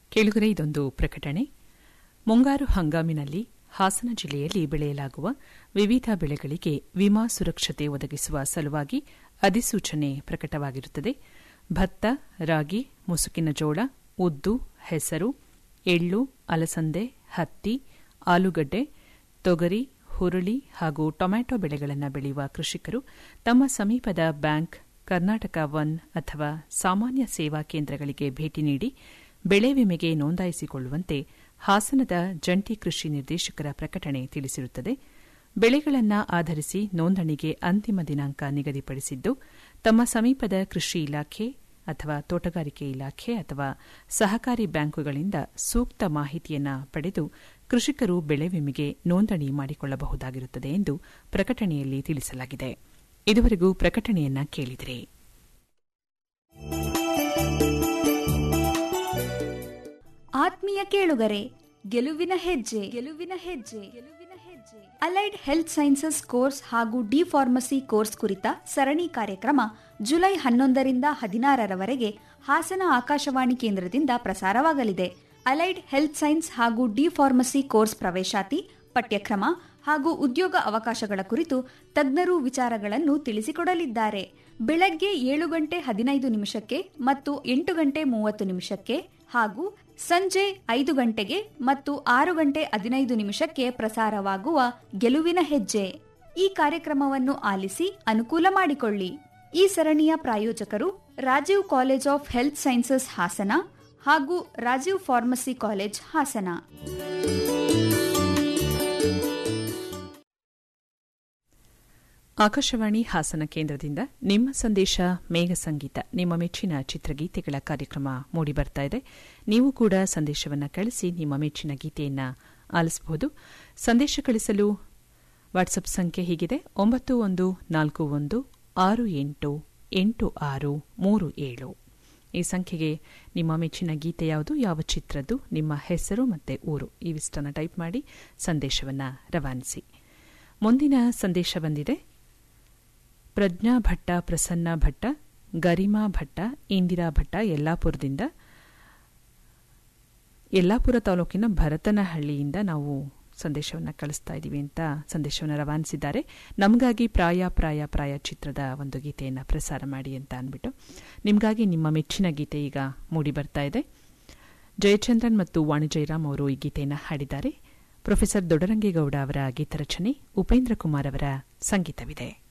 ಕೇಳುಗರೆ ಇದೊಂದು ಪ್ರಕಟಣೆ ಮುಂಗಾರು ಹಂಗಾಮಿನಲ್ಲಿ ಹಾಸನ ಜಿಲ್ಲೆಯಲ್ಲಿ ಬೆಳೆಯಲಾಗುವ ವಿವಿಧ ಬೆಳೆಗಳಿಗೆ ವಿಮಾ ಸುರಕ್ಷತೆ ಒದಗಿಸುವ ಸಲುವಾಗಿ ಅಧಿಸೂಚನೆ ಪ್ರಕಟವಾಗಿರುತ್ತದೆ ಭತ್ತ ರಾಗಿ ಮುಸುಕಿನ ಜೋಳ ಉದ್ದು ಹೆಸರು ಎಳ್ಳು ಅಲಸಂದೆ ಹತ್ತಿ ಆಲೂಗಡ್ಡೆ ತೊಗರಿ ಹುರುಳಿ ಹಾಗೂ ಟೊಮ್ಯಾಟೊ ಬೆಳೆಗಳನ್ನು ಬೆಳೆಯುವ ಕೃಷಿಕರು ತಮ್ಮ ಸಮೀಪದ ಬ್ಯಾಂಕ್ ಕರ್ನಾಟಕ ಒನ್ ಅಥವಾ ಸಾಮಾನ್ಯ ಸೇವಾ ಕೇಂದ್ರಗಳಿಗೆ ಭೇಟಿ ನೀಡಿ ಬೆಳೆ ವಿಮೆಗೆ ನೋಂದಾಯಿಸಿಕೊಳ್ಳುವಂತೆ ಹಾಸನದ ಜಂಟಿ ಕೃಷಿ ನಿರ್ದೇಶಕರ ಪ್ರಕಟಣೆ ತಿಳಿಸಿರುತ್ತದೆ ಬೆಳೆಗಳನ್ನು ಆಧರಿಸಿ ನೋಂದಣಿಗೆ ಅಂತಿಮ ದಿನಾಂಕ ನಿಗದಿಪಡಿಸಿದ್ದು ತಮ್ಮ ಸಮೀಪದ ಕೃಷಿ ಇಲಾಖೆ ಅಥವಾ ತೋಟಗಾರಿಕೆ ಇಲಾಖೆ ಅಥವಾ ಸಹಕಾರಿ ಬ್ಯಾಂಕುಗಳಿಂದ ಸೂಕ್ತ ಮಾಹಿತಿಯನ್ನು ಪಡೆದು ಕೃಷಿಕರು ಬೆಳೆ ವಿಮೆಗೆ ನೋಂದಣಿ ಮಾಡಿಕೊಳ್ಳಬಹುದಾಗಿರುತ್ತದೆ ಎಂದು ಪ್ರಕಟಣೆಯಲ್ಲಿ ತಿಳಿಸಲಾಗಿದೆ ಇದುವರೆಗೂ ಪ್ರಕಟಣೆಯನ್ನ ಕೇಳಿದಿರಿ ಆತ್ಮೀಯ ಕೇಳುಗರೆ ಗೆಲುವಿನ ಹೆಜ್ಜೆ ಗೆಲುವಿನ ಹೆಜ್ಜೆ ಗೆಲುವಿನ ಹೆಜ್ಜೆ ಅಲೈಡ್ ಹೆಲ್ತ್ ಸೈನ್ಸಸ್ ಕೋರ್ಸ್ ಹಾಗೂ ಡಿ ಫಾರ್ಮಸಿ ಕೋರ್ಸ್ ಕುರಿತ ಸರಣಿ ಕಾರ್ಯಕ್ರಮ ಜುಲೈ ಹನ್ನೊಂದರಿಂದ ಹದಿನಾರರವರೆಗೆ ಹಾಸನ ಆಕಾಶವಾಣಿ ಕೇಂದ್ರದಿಂದ ಪ್ರಸಾರವಾಗಲಿದೆ ಅಲೈಡ್ ಹೆಲ್ತ್ ಸೈನ್ಸ್ ಹಾಗೂ ಡಿ ಫಾರ್ಮಸಿ ಕೋರ್ಸ್ ಪ್ರವೇಶಾತಿ ಪಠ್ಯಕ್ರಮ ಹಾಗೂ ಉದ್ಯೋಗ ಅವಕಾಶಗಳ ಕುರಿತು ತಜ್ಞರು ವಿಚಾರಗಳನ್ನು ತಿಳಿಸಿಕೊಡಲಿದ್ದಾರೆ ಬೆಳಗ್ಗೆ ಏಳು ಗಂಟೆ ಹದಿನೈದು ನಿಮಿಷಕ್ಕೆ ಮತ್ತು ಎಂಟು ಗಂಟೆ ಮೂವತ್ತು ನಿಮಿಷಕ್ಕೆ ಹಾಗೂ ಸಂಜೆ ಐದು ಗಂಟೆಗೆ ಮತ್ತು ಆರು ಗಂಟೆ ಹದಿನೈದು ನಿಮಿಷಕ್ಕೆ ಪ್ರಸಾರವಾಗುವ ಗೆಲುವಿನ ಹೆಜ್ಜೆ ಈ ಕಾರ್ಯಕ್ರಮವನ್ನು ಆಲಿಸಿ ಅನುಕೂಲ ಮಾಡಿಕೊಳ್ಳಿ ಈ ಸರಣಿಯ ಪ್ರಾಯೋಜಕರು Rajiv college of health sciences Hassan ಹಾಗೂ ರಾಜೀವ್ ಫಾರ್ಮಸಿ ಕಾಲೇಜ್ ಹಾಸನ ಆಕಾಶವಾಣಿ ಹಾಸನ ಕೇಂದ್ರದಿಂದ ನಿಮ್ಮ ಸಂದೇಶ ಮೇಘ ಸಂಗೀತ ನಿಮ್ಮ ಮೆಚ್ಚಿನ ಚಿತ್ರಗೀತೆಗಳ ಕಾರ್ಯಕ್ರಮ ಮೂಡಿಬರ್ತಾ ಇದೆ ನೀವು ಕೂಡ ಸಂದೇಶವನ್ನು ಕಳಿಸಿ ನಿಮ್ಮ ಮೆಚ್ಚಿನ ಗೀತೆಯನ್ನು ಆಲಿಸಬಹುದು ಸಂದೇಶ ಕಳಿಸಲು ವಾಟ್ಸಪ್ ಸಂಖ್ಯೆ ಹೀಗಿದೆ ಒಂಬತ್ತು ಒಂದು ನಾಲ್ಕು ಒಂದು ಆರು ಎಂಟು ಎಂಟು ಆರು ಮೂರು ಏಳು ಈ ಸಂಖ್ಯೆಗೆ ನಿಮ್ಮ ಮೆಚ್ಚಿನ ಗೀತೆ ಯಾವುದು ಯಾವ ಚಿತ್ರದ್ದು ನಿಮ್ಮ ಹೆಸರು ಮತ್ತು ಊರು ಇವಿಷ್ಟನ್ನು ಟೈಪ್ ಮಾಡಿ ಸಂದೇಶವನ್ನು ರವಾನಿಸಿ ಮುಂದಿನ ಸಂದೇಶ ಬಂದಿದೆ ಪ್ರಜ್ಞಾ ಭಟ್ಟ ಪ್ರಸನ್ನ ಭಟ್ಟ ಗರಿಮಾ ಭಟ್ಟ ಇಂದಿರಾ ಭಟ್ಟ ಯಲ್ಲಾಪುರದಿಂದ ಯಲ್ಲಾಪುರ ತಾಲೂಕಿನ ಭರತನಹಳ್ಳಿಯಿಂದ ನಾವು ಸಂದೇಶವನ್ನು ಕಳಿಸ್ತಾ ಇದ್ದೀವಿ ಅಂತ ಸಂದೇಶವನ್ನು ರವಾನಿಸಿದ್ದಾರೆ ನಮಗಾಗಿ ಪ್ರಾಯ ಪ್ರಾಯ ಪ್ರಾಯ ಚಿತ್ರದ ಒಂದು ಗೀತೆಯನ್ನು ಪ್ರಸಾರ ಮಾಡಿ ಅಂತ ಅಂದ್ಬಿಟ್ಟು ನಿಮಗಾಗಿ ನಿಮ್ಮ ಮೆಚ್ಚಿನ ಗೀತೆ ಈಗ ಮೂಡಿ ಬರ್ತಾ ಇದೆ ಜಯಚಂದ್ರನ್ ಮತ್ತು ವಾಣಿ ಜಯರಾಮ್ ಅವರು ಈ ಗೀತೆಯನ್ನು ಹಾಡಿದ್ದಾರೆ ಪ್ರೊಫೆಸರ್ ದೊಡರಂಗೇಗೌಡ ಅವರ ಗೀತರಚನೆ ಉಪೇಂದ್ರ ಕುಮಾರ್ ಅವರ ಸಂಗೀತವಿದೆ